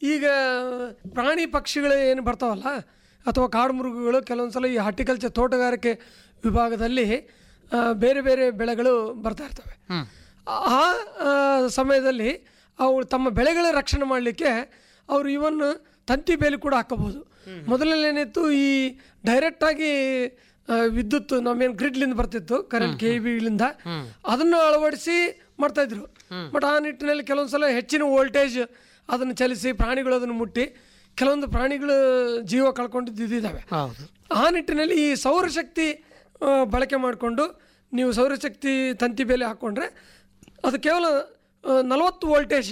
ಈಗ ಪ್ರಾಣಿ ಪಕ್ಷಿಗಳು ಏನು ಬರ್ತಾವಲ್ಲ ಅಥವಾ ಕಾಡು ಮೃಗಗಳು ಕೆಲವೊಂದು ಸಲ ಈ ಹಾರ್ಟಿಕಲ್ಚರ್ ತೋಟಗಾರಿಕೆ ವಿಭಾಗದಲ್ಲಿ ಆ, ಬೇರೆ ಬೇರೆ ಬೆಳೆಗಳು ಬರ್ತಾ ಇರ್ತವೆ ಆ ಆ, ಸಮಯದಲ್ಲಿ ಅವು ತಮ್ಮ ಬೆಳೆಗಳ ರಕ್ಷಣೆ ಮಾಡಲಿಕ್ಕೆ ಅವರು ಇವನ್ ತಂತಿ ಬೇಲಿ ಕೂಡ ಹಾಕೋಬಹುದು ಮೊದಲಲ್ಲಿ ಏನಿತ್ತು ಈ ಡೈರೆಕ್ಟಾಗಿ ವಿದ್ಯುತ್ ನಮ್ಮೇನು ಗ್ರಿಡ್ಲಿಂದ ಬರ್ತಿತ್ತು ಕರೆಂಟ್ ಕೆ ಬಿಗಳಿಂದ ಅದನ್ನು ಅಳವಡಿಸಿ ಮಾಡ್ತಾ ಇದ್ರು ಬಟ್ ಆ ನಿಟ್ಟಿನಲ್ಲಿ ಕೆಲವೊಂದು ಸಲ ಹೆಚ್ಚಿನ ವೋಲ್ಟೇಜ್ ಅದನ್ನು ಚಲಿಸಿ ಪ್ರಾಣಿಗಳು ಅದನ್ನು ಮುಟ್ಟಿ ಕೆಲವೊಂದು ಪ್ರಾಣಿಗಳು ಜೀವ ಕಳ್ಕೊಂಡಿದ್ದಾವೆ ಹೌದು ಆ ನಿಟ್ಟಿನಲ್ಲಿ ಈ ಸೌರಶಕ್ತಿ ಆ, ಬಳಕೆ ಮಾಡಿಕೊಂಡು ನೀವು ಸೌರಶಕ್ತಿ ತಂತಿ ಬೇಲಿ ಹಾಕ್ಕೊಂಡ್ರೆ ಅದು ಕೇವಲ ನಲವತ್ತು ವೋಲ್ಟೇಜ್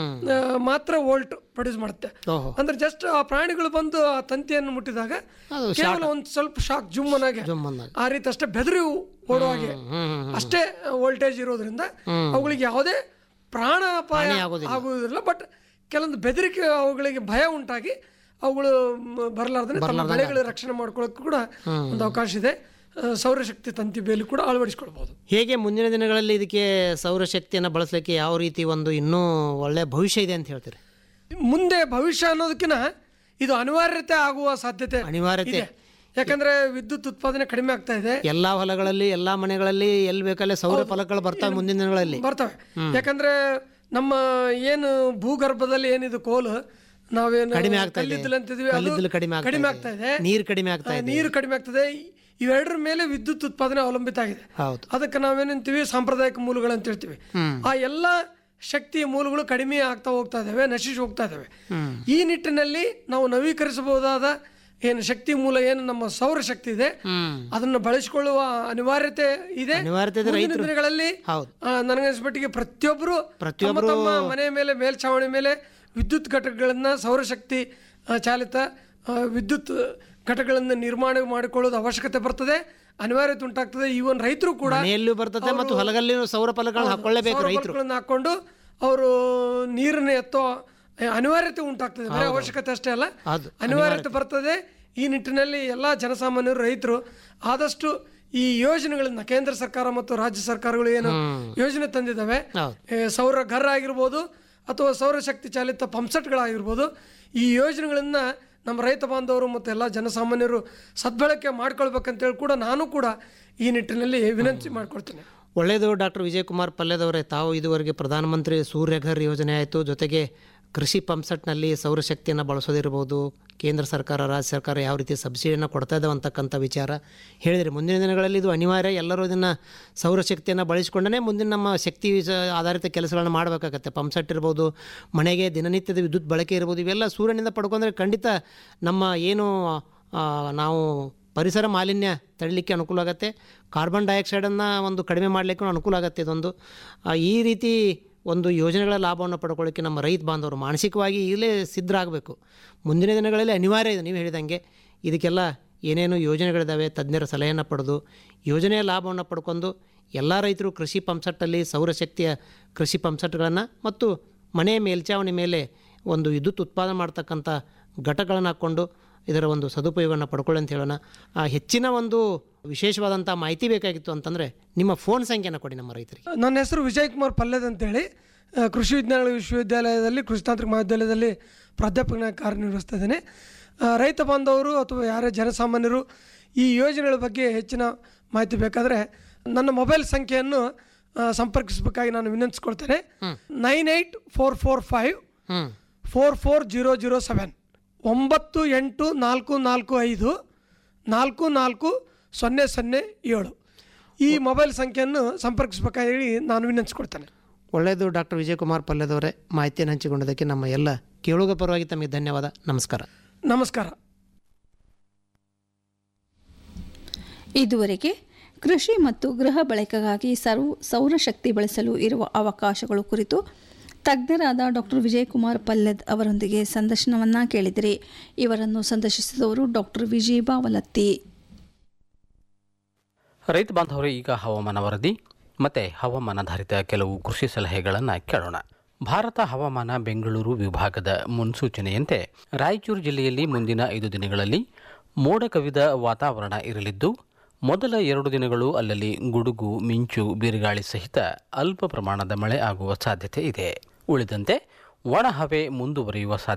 ಮಾತ್ರ ವೋಲ್ಟ್ ಪ್ರೊಡ್ಯೂಸ್ ಮಾಡುತ್ತೆ ಓಹೋ ಅಂದ್ರೆ ಜಸ್ಟ್ ಆ ಪ್ರಾಣಿಗಳು ಬಂದು ಆ ತಂತಿಯನ್ನು ಮುಟ್ಟಿದಾಗ ಕೇವಲ ಒಂದು ಸ್ವಲ್ಪ ಶಾಕ್ ಜುಮ್ಮನಾಗೆ ಜುಮ್ಮನ್ನಾಗಿ. ಆ ರೀತಿ ಅಷ್ಟೇ ಬೆದರಿ ಓಡುವಾಗೆ ಅಷ್ಟೇ ವೋಲ್ಟೇಜ್ ಇರೋದ್ರಿಂದ ಅವುಗಳಿಗೆ ಯಾವುದೇ ಪ್ರಾಣಾಪಾಯ ಆಗುವುದಿಲ್ಲ ಬಟ್ ಕೆಲವೊಂದು ಬೆದರಿಕೆ ಅವುಗಳಿಗೆ ಭಯ ಉಂಟಾಗಿ ಅವುಗಳು ಬರಲಾರ್ದೇ ತಮ್ಮ ಬೆಳೆಗಳ ರಕ್ಷಣೆ ಮಾಡ್ಕೊಳ್ಳೋಕೆ ಕೂಡ ಒಂದು ಅವಕಾಶ ಇದೆ ಆ, ಸೌರಶಕ್ತಿ ತಂತಿ ಬೇಲಿ ಕೂಡ ಅಳವಡಿಸ್ಕೊಳ್ಬಹುದು ಹೇಗೆ ಮುಂದಿನ ದಿನಗಳಲ್ಲಿ ಇದಕ್ಕೆ ಸೌರಶಕ್ತಿಯನ್ನು ಬಳಸಲಿಕ್ಕೆ ಯಾವ ರೀತಿ ಒಂದು ಇನ್ನೂ ಒಳ್ಳೆಯ ಭವಿಷ್ಯ ಇದೆ ಅಂತ ಹೇಳ್ತೀರಿ ಮುಂದೆ ಭವಿಷ್ಯ ಅನ್ನೋದಕ್ಕಿಂತ ಇದು ಅನಿವಾರ್ಯತೆ ಆಗುವ ಸಾಧ್ಯತೆ ಅನಿವಾರ್ಯತೆ ಇದೆ ಯಾಕಂದ್ರೆ ವಿದ್ಯುತ್ ಉತ್ಪಾದನೆ ಕಡಿಮೆ ಆಗ್ತಾ ಇದೆ ಎಲ್ಲಾ ಹೊಲಗಳಲ್ಲಿ ಎಲ್ಲಾ ಮನೆಗಳಲ್ಲಿ ಎಲ್ಲಿ ಬೇಕಲ್ಲೇ ಸೌರ ಫಲಕಗಳು ಬರ್ತಾವೆ ಮುಂದಿನ ದಿನಗಳಲ್ಲಿ ಬರ್ತವೆ ಯಾಕಂದ್ರೆ ನಮ್ಮ ಏನು ಭೂಗರ್ಭದಲ್ಲಿ ಏನಿದು ಕೋಲು ನಾವೇನು ಕಡಿಮೆ ಆಗ್ತಾ ಇದೆ. ಕಲ್ಲಿದ್ದಲು ಅಂತಿದ್ವಿ ಅದು ಕಲ್ಲಿದ್ದಲು ಕಡಿಮೆ ಆಗ್ತಾ ಕಡಿಮೆ ಇದೆ. ಆಗ್ತಾ ಇದೆ ನೀರು ಕಡಿಮೆ ಆಗ್ತಾ ಆ, ಇದೆ. ನೀರು ಕಡಿಮೆ ಆಗ್ತದೆ ಇವೆರಡರ ಮೇಲೆ ವಿದ್ಯುತ್ ಉತ್ಪಾದನೆ ಅವಲಂಬಿತ ಆಗಿದೆ ಹೌದು ಅದಕ್ಕೆ ನಾವೇನಂತೀವಿ ಸಾಂಪ್ರದಾಯಿಕ ಮೂಲಗಳು ಅಂತ ಹೇಳ್ತೀವಿ ಆ ಎಲ್ಲ ಶಕ್ತಿಯ ಮೂಲಗಳು ಕಡಿಮೆ ಆಗ್ತಾ ಹೋಗ್ತಾ ಇದ್ದಾವೆ ನಶಿಸಿ ಹೋಗ್ತಾ ಇದ್ದಾವೆ ಈ ನಿಟ್ಟಿನಲ್ಲಿ ನಾವು ನವೀಕರಿಸಬಹುದಾದ ಏನು ಶಕ್ತಿ ಮೂಲ ಏನು ನಮ್ಮ ಸೌರಶಕ್ತಿ ಇದೆ ಅದನ್ನು ಬಳಸಿಕೊಳ್ಳುವ ಅನಿವಾರ್ಯತೆ ಇದೆ ಅನಿವಾರ್ಯತೆ ಇದೆ, ಮುಂದಿನ ದಿನಗಳಲ್ಲಿ ಹೌದು ಆ, ನನಗನ್ಸ್ಮಟ್ಟಿಗೆ ಪ್ರತಿಯೊಬ್ಬರು ತಮ್ಮ ಪ್ರತಿಯೊಬ್ರು- ತಮ್ಮ ಮನೆ ಮೇಲೆ ಮೇಲ್ಛಾವಣಿ ಮೇಲೆ ವಿದ್ಯುತ್ ಘಟಕಗಳನ್ನ ಸೌರಶಕ್ತಿ ಆ, ಚಾಲಿತ ಆ, ವಿದ್ಯುತ್ ಘಟಕಗಳನ್ನು ನಿರ್ಮಾಣ ಮಾಡಿಕೊಳ್ಳೋದು ಅವಶ್ಯಕತೆ ಬರ್ತದೆ ಅನಿವಾರ್ಯತೆ ಉಂಟಾಗ್ತದೆ ಈವನ್ ರೈತರು ಕೂಡ ಮನೆಯಲ್ಲೂ ಬರ್ತದೆ ಮತ್ತು ಹೊಲಗಲ್ಲಿಯೂ ಸೌರ ಫಲಕಗಳನ್ನ ಹಾಕೊಳ್ಳೇಬೇಕು ರೈತರು ಸೌರಫಲಕಗಳನ್ನ ಹಾಕೊಂಡು ಅವರು ನೀರನ್ನು ಎತ್ತೋ ಅನಿವಾರ್ಯತೆ ಉಂಟಾಗ್ತದೆ ಬರೀ ಅವಶ್ಯಕತೆ ಅಷ್ಟೇ ಅಲ್ಲ ಅದು ಅನಿವಾರ್ಯತೆ ಬರ್ತದೆ ಈ ನಿಟ್ಟಿನಲ್ಲಿ ಎಲ್ಲ ಜನಸಾಮಾನ್ಯರು ರೈತರು ಆದಷ್ಟು ಈ ಯೋಜನೆಗಳನ್ನ ಕೇಂದ್ರ ಸರ್ಕಾರ ಮತ್ತು ರಾಜ್ಯ ಸರ್ಕಾರಗಳು ಏನು ಯೋಜನೆ ತಂದಿದ್ದಾವೆ ಹೌದು ಏ, ಸೌರ ಘರ್ ಆಗಿರ್ಬೋದು ಅಥವಾ ಸೌರಶಕ್ತಿ ಚಾಲಿತ ಪಂಪ್ಸೆಟ್ಗಳಾಗಿರ್ಬೋದು ಈ ಯೋಜನೆಗಳನ್ನು ನಮ್ಮ ರೈತ ಬಾಂಧವರು ಮತ್ತು ಎಲ್ಲ ಜನಸಾಮಾನ್ಯರು ಸದ್ಬಳಕೆ ಮಾಡ್ಕೊಳ್ಬೇಕಂತೇಳಿ ಕೂಡ ನಾನು ಕೂಡ ಈ ನಿಟ್ಟಿನಲ್ಲಿ ವಿನಂತಿ ಮಾಡ್ಕೊಳ್ತೇನೆ ಒಳ್ಳೆಯದು ಡಾಕ್ಟರ್ ವಿಜಯಕುಮಾರ್ ಪಲ್ಯದವರೇ ತಾವು ಇದುವರೆಗೆ ಪ್ರಧಾನಮಂತ್ರಿ ಸೂರ್ಯಘರ್ ಯೋಜನೆ ಆಯಿತು ಜೊತೆಗೆ ಕೃಷಿ ಪಂಪ್ಸೆಟ್ನಲ್ಲಿ ಸೌರಶಕ್ತಿಯನ್ನು ಬಳಸೋದಿರ್ಬೋದು ಕೇಂದ್ರ ಸರ್ಕಾರ ರಾಜ್ಯ ಸರ್ಕಾರ ಯಾವ ರೀತಿ ಸಬ್ಸಿಡಿಯನ್ನು ಕೊಡ್ತಾ ಇದ್ದಾವೆ ಅಂತಕ್ಕಂಥ ವಿಚಾರ ಹೇಳಿದರೆ ಮುಂದಿನ ದಿನಗಳಲ್ಲಿ ಇದು ಅನಿವಾರ್ಯ ಎಲ್ಲರೂ ಇದನ್ನು ಸೌರಶಕ್ತಿಯನ್ನು ಬಳಸಿಕೊಂಡೇ ಮುಂದಿನ ನಮ್ಮ ಶಕ್ತಿ ಸ- ಆಧಾರಿತ ಕೆಲಸಗಳನ್ನು ಮಾಡಬೇಕಾಗತ್ತೆ ಪಂಪ್ಸೆಟ್ ಇರ್ಬೋದು ಮನೆಗೆ ದಿನನಿತ್ಯದ ವಿದ್ಯುತ್ ಬಳಕೆ ಇರ್ಬೋದು ಇವೆಲ್ಲ ಸೂರ್ಯನಿಂದ ಪಡ್ಕೊಂಡ್ರೆ ಖಂಡಿತ ನಮ್ಮ ಏನು ಆ, ನಾವು ಪರಿಸರ ಮಾಲಿನ್ಯ ತಡಲಿಕ್ಕೆ ಅನುಕೂಲ ಆಗುತ್ತೆ ಕಾರ್ಬನ್ ಡೈಆಕ್ಸೈಡನ್ನು ಒಂದು ಕಡಿಮೆ ಮಾಡಲಿಕ್ಕೂ ಅನುಕೂಲ ಆಗುತ್ತೆ ಇದೊಂದು ಆ, ಈ ರೀತಿ ಒಂದು ಯೋಜನೆಗಳ ಲಾಭವನ್ನು ಪಡ್ಕೊಳ್ಳಿಕ್ಕೆ ನಮ್ಮ ರೈತ ಬಾಂಧವರು ಮಾನಸಿಕವಾಗಿ ಈಗಲೇ ಸಿದ್ಧರಾಗಬೇಕು ಮುಂದಿನ ದಿನಗಳಲ್ಲಿ ಅನಿವಾರ್ಯ ಇದೆ ನೀವು ಹೇಳಿದಂಗೆ ಇದಕ್ಕೆಲ್ಲ ಏನೇನು ಯೋಜನೆಗಳಿದ್ದಾವೆ ತಜ್ಞರ ಸಲಹೆಯನ್ನು ಪಡೆದು ಯೋಜನೆಯ ಲಾಭವನ್ನು ಪಡ್ಕೊಂಡು ಎಲ್ಲ ರೈತರು ಕೃಷಿ ಪಂಪ್ಸೆಟ್ಟಲ್ಲಿ ಸೌರಶಕ್ತಿಯ ಕೃಷಿ ಪಂಪ್ಸೆಟ್ಗಳನ್ನು ಮತ್ತು ಮನೆಯ ಮೇಲ್ಚಾವಣಿ ಮೇಲೆ ಒಂದು ವಿದ್ಯುತ್ ಉತ್ಪಾದನೆ ಮಾಡ್ತಕ್ಕಂಥ ಘಟಕಗಳನ್ನು ಹಾಕ್ಕೊಂಡು ಇದರ ಒಂದು ಸದುಪಯೋಗವನ್ನು ಪಡ್ಕೊಳ್ಳಿ ಅಂತ ಹೇಳೋಣ ಆ ಹೆಚ್ಚಿನ ಒಂದು ವಿಶೇಷವಾದಂಥ ಮಾಹಿತಿ ಬೇಕಾಗಿತ್ತು ಅಂತಂದರೆ ನಿಮ್ಮ ಫೋನ್ ಸಂಖ್ಯೆನ ಕೊಡಿ ನಮ್ಮ ರೈತರಿಗೆ ನನ್ನ ಹೆಸರು ವಿಜಯ್ ಕುಮಾರ್ ಪಲ್ಯದ್ ಅಂತೇಳಿ ಆ, ಕೃಷಿ ವಿಜ್ಞಾನಗಳ ವಿಶ್ವವಿದ್ಯಾಲಯದಲ್ಲಿ ಕೃಷಿ ತಾಂತ್ರಿಕ ಮಹಾವಿದ್ಯಾಲಯದಲ್ಲಿ ಪ್ರಾಧ್ಯಾಪಕನಾಗಿ ಕಾರ್ಯನಿರ್ವಹಿಸ್ತಾ ಇದ್ದೇನೆ ಆ, ರೈತ ಬಾಂಧವರು ಅಥವಾ ಯಾರೇ ಜನಸಾಮಾನ್ಯರು ಈ ಯೋಜನೆಗಳ ಬಗ್ಗೆ ಹೆಚ್ಚಿನ ಮಾಹಿತಿ ಬೇಕಾದರೆ ನನ್ನ ಮೊಬೈಲ್ ಸಂಖ್ಯೆಯನ್ನು ಆ, ಸಂಪರ್ಕಿಸಬೇಕಾಗಿ ನಾನು ವಿನಂತಿಸ್ಕೊಳ್ತೇನೆ nine eight four four five ಹ್ಞೂ four four zero zero seven ಒಂಬತ್ತು ಎಂಟು ನಾಲ್ಕು ನಾಲ್ಕು ಐದು ನಾಲ್ಕು ನಾಲ್ಕು ಸೊನ್ನೆ ಸೊನ್ನೆ ಏಳು ಈ ಮೊಬೈಲ್ ಸಂಖ್ಯೆಯನ್ನು ಸಂಪರ್ಕಿಸಬೇಕಾಗಿ ಹೇಳಿ ನಾನು ವಿನಂತಿಸ್ಕೊಳ್ತೇನೆ ಒಳ್ಳೆಯದು ಡಾಕ್ಟರ್ ವಿಜಯಕುಮಾರ್ ಪಲ್ಯದವರೇ ಮಾಹಿತಿಯನ್ನು ಹಂಚಿಕೊಂಡಿದ್ದಕ್ಕೆ ನಮ್ಮ ಎಲ್ಲ ಕೇಳುಗ ಪರವಾಗಿ ತಮಗೆ ಧನ್ಯವಾದ ನಮಸ್ಕಾರ ನಮಸ್ಕಾರ ಇದುವರೆಗೆ ಕೃಷಿ ಮತ್ತು ಗೃಹ ಬಳಕೆಗಾಗಿ ಸರ್ವ ಸೌರಶಕ್ತಿ ಬಳಸಲು ಇರುವ ಅವಕಾಶಗಳು ಕುರಿತು ತಜ್ಞರಾದ ಡಾಕ್ಟರ್ ವಿಜಯಕುಮಾರ್ ಪಲ್ಲದ್ ಅವರೊಂದಿಗೆ ಸಂದರ್ಶನವನ್ನ ಕೇಳಿದಿರಿ ಇವರನ್ನು ಸಂದರ್ಶಿಸಿದವರು ಡಾಕ್ಟರ್ ವಿಜಯ ಬಾವಲತ್ತಿ ರೈತ ಬಾಂಧವರೇ ಈಗ ಹವಾಮಾನ ವರದಿ ಮತ್ತು ಹವಾಮಾನಾಧಾರಿತ ಕೆಲವು ಕೃಷಿ ಸಲಹೆಗಳನ್ನು ಕೇಳೋಣ ಭಾರತ ಹವಾಮಾನ ಬೆಂಗಳೂರು ವಿಭಾಗದ ಮುನ್ಸೂಚನೆಯಂತೆ ರಾಯಚೂರು ಜಿಲ್ಲೆಯಲ್ಲಿ ಮುಂದಿನ ಐದು ದಿನಗಳಲ್ಲಿ ಮೋಡ ಕವಿದ ವಾತಾವರಣ ಇರಲಿದ್ದು ಮೊದಲ ಎರಡು ದಿನಗಳು ಅಲ್ಲಲ್ಲಿ ಗುಡುಗು ಮಿಂಚು ಬಿರುಗಾಳಿ ಸಹಿತ ಅಲ್ಪ ಪ್ರಮಾಣದ ಮಳೆ ಆಗುವ ಸಾಧ್ಯತೆ ಇದೆ ಉಳಿದಂತೆ ಒಣ ಹವೆ ಮುಂದುವರಿಯುವ ಸಾಧ್ಯತೆ